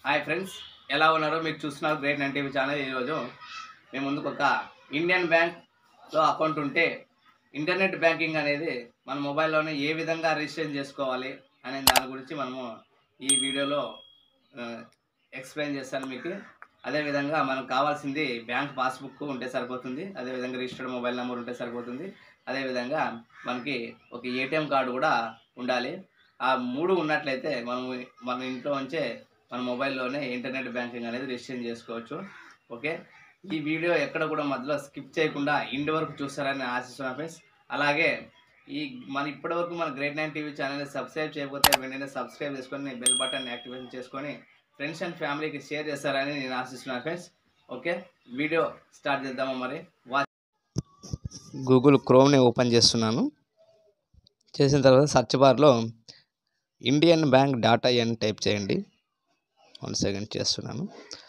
hi friends ఎలా ఉన్నారో మీరు చూస్తున్నారు గ్రేట్ నైన్ టీవీ ఛానల్ ఈరోజు మేము ముందుకు ఒక ఇండియన్ బ్యాంక్లో అకౌంట్ ఉంటే ఇంటర్నెట్ బ్యాంకింగ్ అనేది మన మొబైల్లోనే ఏ విధంగా రిజిస్ట్రేషన్ చేసుకోవాలి అనే దాని గురించి మనము ఈ వీడియోలో ఎక్స్ప్లెయిన్ చేస్తాను మీకు అదేవిధంగా మనకు కావాల్సింది బ్యాంక్ పాస్బుక్ ఉంటే సరిపోతుంది అదేవిధంగా రిజిస్టర్డ్ మొబైల్ నెంబర్ ఉంటే సరిపోతుంది అదేవిధంగా మనకి ఒక ఏటీఎం కార్డు కూడా ఉండాలి ఆ మూడు ఉన్నట్లయితే మనం మన ఇంట్లో ఉంచే మన మొబైల్లోనే ఇంటర్నెట్ బ్యాంకింగ్ అనేది రిజిస్ట్రేషన్ చేసుకోవచ్చు ఓకే ఈ వీడియో ఎక్కడ కూడా మధ్యలో స్కిప్ చేయకుండా ఇంటి వరకు చూస్తారని ఆశిస్తున్నాను ఫ్రెండ్స్ అలాగే ఈ మన ఇప్పటివరకు మన గ్రేట్ నైన్ టీవీ ఛానల్ని సబ్స్క్రైబ్ చేయకపోతే వెంటనే సబ్స్క్రైబ్ చేసుకొని బెల్ బటన్ యాక్టివేషన్ చేసుకొని ఫ్రెండ్స్ అండ్ ఫ్యామిలీకి షేర్ చేస్తారని నేను ఆశిస్తున్నాను ఫ్రెండ్స్ ఓకే వీడియో స్టార్ట్ చేద్దామా మరి వాచ్ గూగుల్ క్రోమ్ని ఓపెన్ చేస్తున్నాను చేసిన తర్వాత సెర్చ్ బార్లో ఇండియన్ బ్యాంక్ డాటా అని టైప్ చేయండి వన్ సెకండ్ చేస్తున్నాను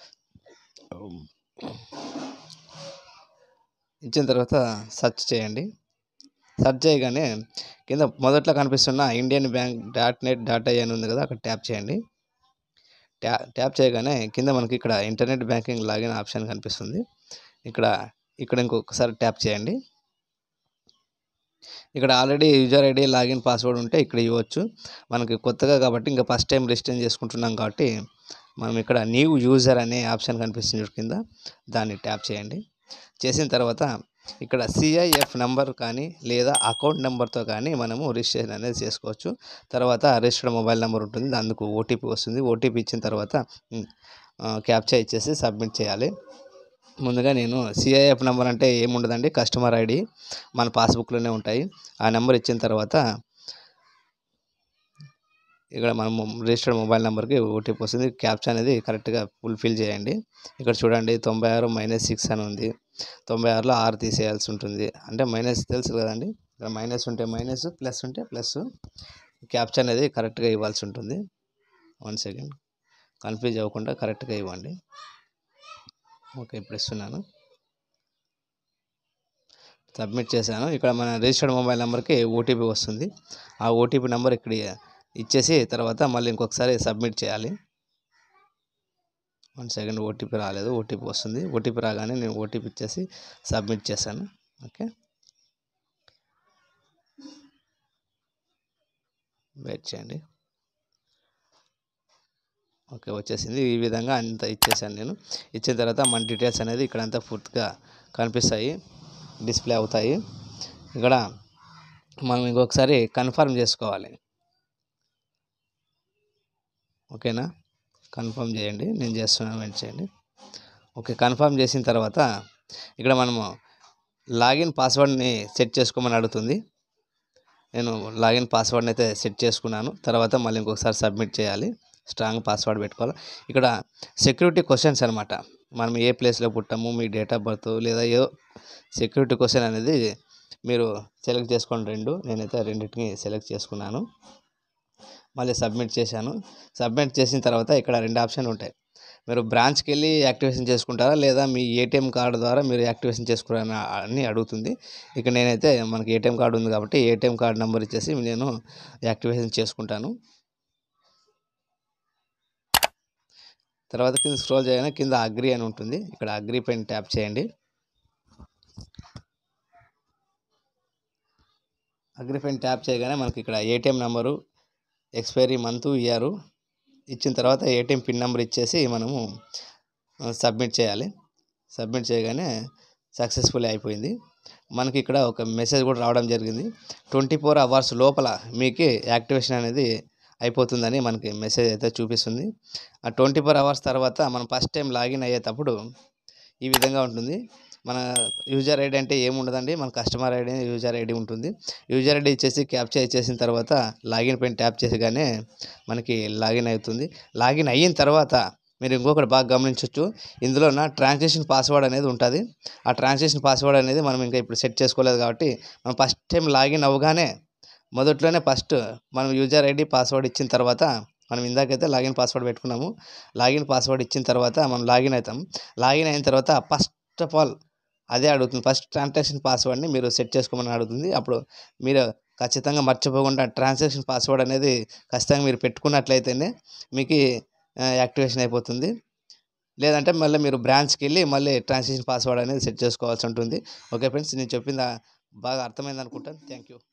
ఇచ్చిన తర్వాత సెర్చ్ చేయండి సెర్చ్ చేయగానే కింద మొదట్లో కనిపిస్తున్న Indian bank dot net data అని ఉంది కదా అక్కడ ట్యాప్ చేయండి ట్యా ట్యాప్ చేయగానే కింద మనకి ఇక్కడ ఇంటర్నెట్ బ్యాంకింగ్ లాగిన్ ఆప్షన్ కనిపిస్తుంది ఇక్కడ ఇక్కడ ఇంకొకసారి ట్యాప్ చేయండి ఇక్కడ already user ID login password ఉంటే ఇక్కడ ఇవ్వచ్చు మనకి కొత్తగా కాబట్టి ఇంకా ఫస్ట్ టైం రిజిస్టర్ చేసుకుంటున్నాం కాబట్టి మనం ఇక్కడ న్యూ యూజర్ అనే ఆప్షన్ కనిపిస్తుంది చూడు కింద దాన్ని ట్యాప్ చేయండి చేసిన తర్వాత ఇక్కడ సిఐఎఫ్ నెంబర్ కానీ లేదా అకౌంట్ నెంబర్తో కానీ మనము రిజిస్ట్రేషన్ అనేది చేసుకోవచ్చు తర్వాత రిజిస్టర్డ్ మొబైల్ నెంబర్ ఉంటుంది అందుకు ఓటీపీ వస్తుంది ఓటీపీ ఇచ్చిన తర్వాత క్యాప్చా ఇచ్చేసి సబ్మిట్ చేయాలి ముందుగా నేను సిఐఎఫ్ నెంబర్ అంటే ఏముండదండి కస్టమర్ ఐడి మన పాస్బుక్లోనే ఉంటాయి ఆ నెంబర్ ఇచ్చిన తర్వాత ఇక్కడ మనం రిజిస్టర్డ్ మొబైల్ నెంబర్కి ఓటీపీ వస్తుంది క్యాప్చా అనేది కరెక్ట్గా ఫుల్ఫిల్ చేయండి ఇక్కడ చూడండి తొంభై ఆరు మైనస్ సిక్స్ అని ఉంది తొంభై ఆరులో ఆరు తీసేయాల్సి ఉంటుంది అంటే మైనస్ తెలుసు కదండి ఇక్కడ మైనస్ ఉంటే మైనస్ ప్లస్ ఉంటే ప్లస్ క్యాప్చా అనేది కరెక్ట్గా ఇవ్వాల్సి ఉంటుంది వన్ సెకండ్ కన్ఫ్యూజ్ అవ్వకుండా కరెక్ట్గా ఇవ్వండి ఓకే ఇప్పుడు ఇస్తున్నాను సబ్మిట్ చేశాను ఇక్కడ మన రిజిస్టర్డ్ మొబైల్ నెంబర్కి ఓటీపీ వస్తుంది ఆ ఓటీపీ నెంబర్ ఇక్కడ ఇచ్చేసి తర్వాత మళ్ళీ ఇంకొకసారి సబ్మిట్ చేయాలి వన్ సెకండ్ ఓటీపీ రాలేదు ఓటీపీ వస్తుంది ఓటీపీ రాగానే నేను ఓటీపీ ఇచ్చేసి సబ్మిట్ చేశాను ఓకే వెయిట్ చేయండి ఓకే వచ్చేసింది ఈ విధంగా అంత ఇచ్చేసాను నేను ఇచ్చిన తర్వాత మన డీటెయిల్స్ అనేది ఇక్కడ అంతా పూర్తిగా కనిపిస్తాయి డిస్ప్లే అవుతాయి ఇక్కడ మనం ఇంకొకసారి కన్ఫర్మ్ చేసుకోవాలి ఓకేనా కన్ఫర్మ్ చేయండి నేను చేస్తున్నాను వెయిట్ చేయండి ఓకే కన్ఫర్మ్ చేసిన తర్వాత ఇక్కడ మనము లాగిన్ పాస్వర్డ్ని సెట్ చేసుకోమని అడుగుతుంది నేను లాగిన్ పాస్వర్డ్ని అయితే సెట్ చేసుకున్నాను తర్వాత మళ్ళీ ఇంకొకసారి సబ్మిట్ చేయాలి స్ట్రాంగ్ పాస్వర్డ్ పెట్టుకోవాలి ఇక్కడ సెక్యూరిటీ క్వశ్చన్స్ అనమాట మనం ఏ ప్లేస్లో పుట్టాము మీ డేట్ ఆఫ్ బర్త్ లేదా ఏ సెక్యూరిటీ క్వశ్చన్ అనేది మీరు సెలెక్ట్ చేసుకోండి రెండు నేనైతే రెండింటిని సెలెక్ట్ చేసుకున్నాను మళ్ళీ సబ్మిట్ చేశాను సబ్మిట్ చేసిన తర్వాత ఇక్కడ రెండు ఆప్షన్ ఉంటాయి మీరు బ్రాంచ్కి వెళ్ళి యాక్టివేషన్ చేసుకుంటారా లేదా మీ ఏటీఎం కార్డు ద్వారా మీరు యాక్టివేషన్ చేసుకున్నారా అని అడుగుతుంది ఇక నేనైతే మనకి ఏటీఎం కార్డు ఉంది కాబట్టి ఏటీఎం కార్డు నెంబర్ ఇచ్చేసి నేను యాక్టివేషన్ చేసుకుంటాను తర్వాత కింద స్క్రోల్ చేయగానే కింద అగ్రి అని ఉంటుంది ఇక్కడ అగ్రి పైన ట్యాప్ చేయండి అగ్రి పైన ట్యాప్ చేయగానే మనకి ఇక్కడ ATM number expiry month year ఇచ్చిన తర్వాత ఏటీఎం పిన్ నెంబర్ ఇచ్చేసి మనము సబ్మిట్ చేయాలి సబ్మిట్ చేయగానే సక్సెస్ఫుల్ అయిపోయింది మనకి ఇక్కడ ఒక మెసేజ్ కూడా రావడం జరిగింది ట్వంటీ ఫోర్ అవర్స్ లోపల మీకు యాక్టివేషన్ అనేది అయిపోతుందని మనకి మెసేజ్ అయితే చూపిస్తుంది ఆ ట్వంటీ ఫోర్ అవర్స్ తర్వాత మనం ఫస్ట్ టైం లాగిన్ అయ్యేటప్పుడు ఈ విధంగా ఉంటుంది మన యూజర్ ఐడి అంటే ఏముండదండి మన కస్టమర్ ఐడి యూజర్ ఐడి ఉంటుంది యూజర్ ఐడి ఇచ్చేసి క్యాప్చా ఇచ్చేసిన తర్వాత లాగిన్ పైన ట్యాప్ చేసగానే మనకి లాగిన్ అవుతుంది లాగిన్ అయిన తర్వాత మీరు ఇంకొకటి బాగా గమనించవచ్చు ఇందులో నా ట్రాన్సాక్షన్ పాస్వర్డ్ అనేది ఉంటుంది ఆ ట్రాన్సాక్షన్ పాస్వర్డ్ అనేది మనం ఇంకా ఇప్పుడు సెట్ చేసుకోలేదు కాబట్టి మనం ఫస్ట్ టైం లాగిన్ అవ్వగానే మొదట్లోనే ఫస్ట్ మనం యూజర్ ఐడి పాస్వర్డ్ ఇచ్చిన తర్వాత మనం ఇందాకైతే లాగిన్ పాస్వర్డ్ పెట్టుకున్నాము లాగిన్ పాస్వర్డ్ ఇచ్చిన తర్వాత మనం లాగిన్ అవుతాం లాగిన్ అయిన తర్వాత ఫస్ట్ ఆఫ్ ఆల్ అదే అడుగుతుంది ఫస్ట్ ట్రాన్సాక్షన్ పాస్వర్డ్ని మీరు సెట్ చేసుకోమని అడుగుతుంది అప్పుడు మీరు ఖచ్చితంగా మర్చిపోకుండా ట్రాన్సాక్షన్ పాస్వర్డ్ అనేది ఖచ్చితంగా మీరు పెట్టుకున్నట్లయితేనే మీకు యాక్టివేషన్ అయిపోతుంది లేదంటే మళ్ళీ మీరు బ్రాంచ్కి వెళ్ళి మళ్ళీ ట్రాన్సాక్షన్ పాస్వర్డ్ అనేది సెట్ చేసుకోవాల్సి ఉంటుంది ఓకే ఫ్రెండ్స్ నేను చెప్పింది బాగా అర్థమైంది అనుకుంటాను థ్యాంక్ యూ